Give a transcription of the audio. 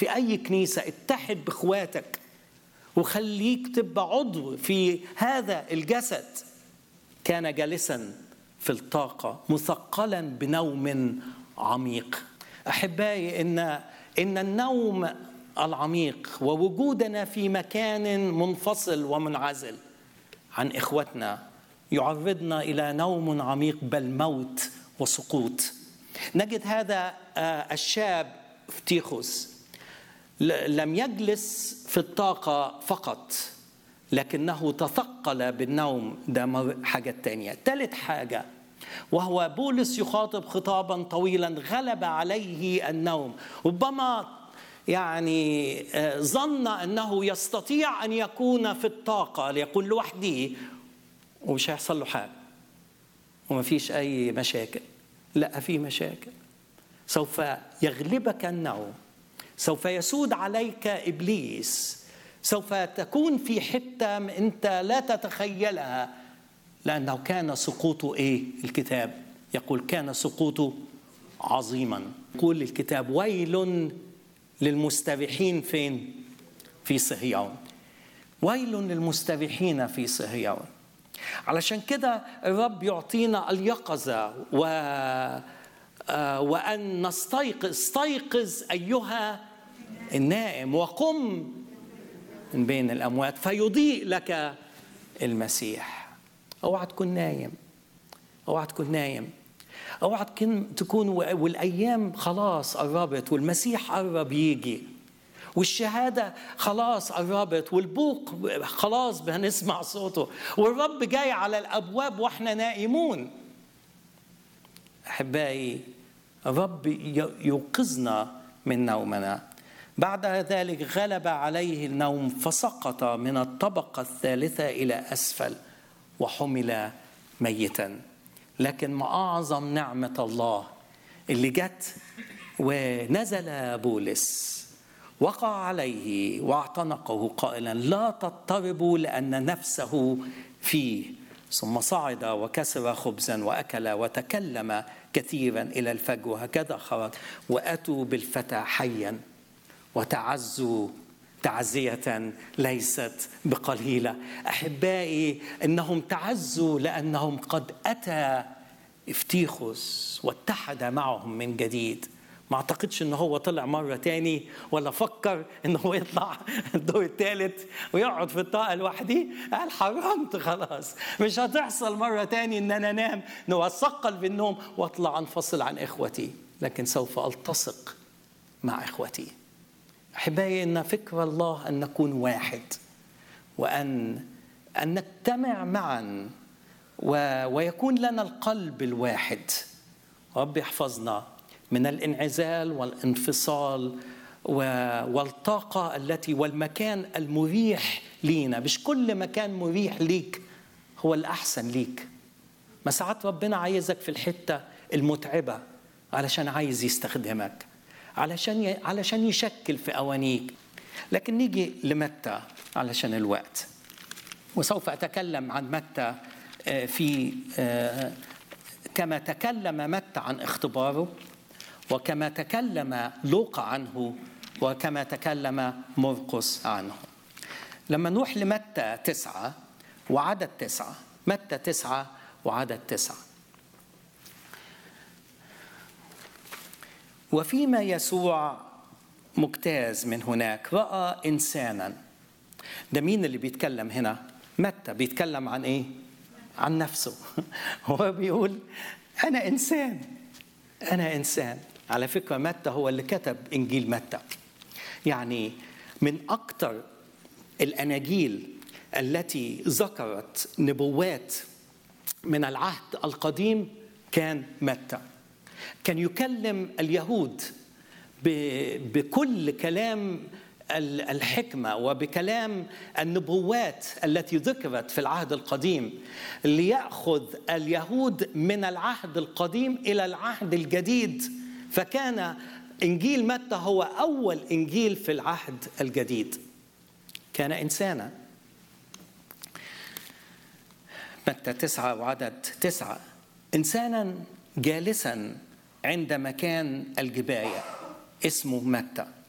في أي كنيسة اتحد بإخواتك وخليك تبقى عضو في هذا الجسد كان جالسا في الطاقة مثقلا بنوم عميق أحبائي إن إن النوم العميق ووجودنا في مكان منفصل ومنعزل عن إخوتنا يعرضنا إلى نوم عميق بل موت وسقوط نجد هذا الشاب فتيخوس لم يجلس في الطاقة فقط لكنه تثقل بالنوم ده حاجة تانية ثالث حاجة وهو بولس يخاطب خطابا طويلا غلب عليه النوم ربما يعني ظن انه يستطيع ان يكون في الطاقه ليكون لوحده ومش هيحصل له حاجه وما فيش اي مشاكل لا في مشاكل سوف يغلبك النوم سوف يسود عليك ابليس سوف تكون في حته انت لا تتخيلها لانه كان سقوطه ايه الكتاب يقول كان سقوطه عظيما يقول الكتاب ويل للمستبيحين فين في صهيون ويل للمستبيحين في صهيون علشان كده الرب يعطينا اليقظة و وأن نستيقظ استيقظ أيها النائم وقم من بين الأموات فيضيء لك المسيح اوعى تكون نايم اوعى تكون نايم اوعى تكون والايام خلاص قربت والمسيح قرب يجي والشهادة خلاص قربت والبوق خلاص هنسمع صوته والرب جاي على الأبواب وإحنا نائمون أحبائي الرب يوقظنا من نومنا بعد ذلك غلب عليه النوم فسقط من الطبقة الثالثة إلى أسفل وحمل ميتا لكن ما أعظم نعمة الله اللي جت ونزل بولس وقع عليه واعتنقه قائلا لا تضطربوا لأن نفسه فيه ثم صعد وكسر خبزا وأكل وتكلم كثيرا إلى الفجر وهكذا خرج وأتوا بالفتى حيا وتعزوا تعزية ليست بقليلة أحبائي إنهم تعزوا لأنهم قد أتى افتيخوس واتحد معهم من جديد ما اعتقدش ان هو طلع مره تاني ولا فكر ان هو يطلع الدور الثالث ويقعد في الطاقه لوحدي قال حرمت خلاص مش هتحصل مره تاني ان انا انام واثقل بالنوم واطلع انفصل عن اخوتي لكن سوف التصق مع اخوتي احبائي ان فكر الله ان نكون واحد وان ان نجتمع معا و... ويكون لنا القلب الواحد رب يحفظنا من الانعزال والانفصال والطاقة التي والمكان المريح لينا مش كل مكان مريح ليك هو الأحسن ليك ما ساعات ربنا عايزك في الحتة المتعبة علشان عايز يستخدمك علشان ي... علشان يشكل في أوانيك لكن نيجي لمتى علشان الوقت وسوف أتكلم عن متى في كما تكلم متى عن اختباره وكما تكلم لوقا عنه وكما تكلم مرقس عنه لما نروح لمتى تسعة وعدد تسعة متى تسعة وعدد تسعة وفيما يسوع مجتاز من هناك رأى إنسانا ده مين اللي بيتكلم هنا متى بيتكلم عن إيه عن نفسه هو بيقول أنا إنسان أنا إنسان على فكرة متى هو اللي كتب إنجيل متى يعني من أكثر الأناجيل التي ذكرت نبوات من العهد القديم كان متى كان يكلم اليهود بكل كلام الحكمة وبكلام النبوات التي ذكرت في العهد القديم ليأخذ اليهود من العهد القديم إلى العهد الجديد فكان إنجيل متى هو أول إنجيل في العهد الجديد كان إنسانا متى تسعة وعدد تسعة إنسانا جالسا عند مكان الجباية اسمه متى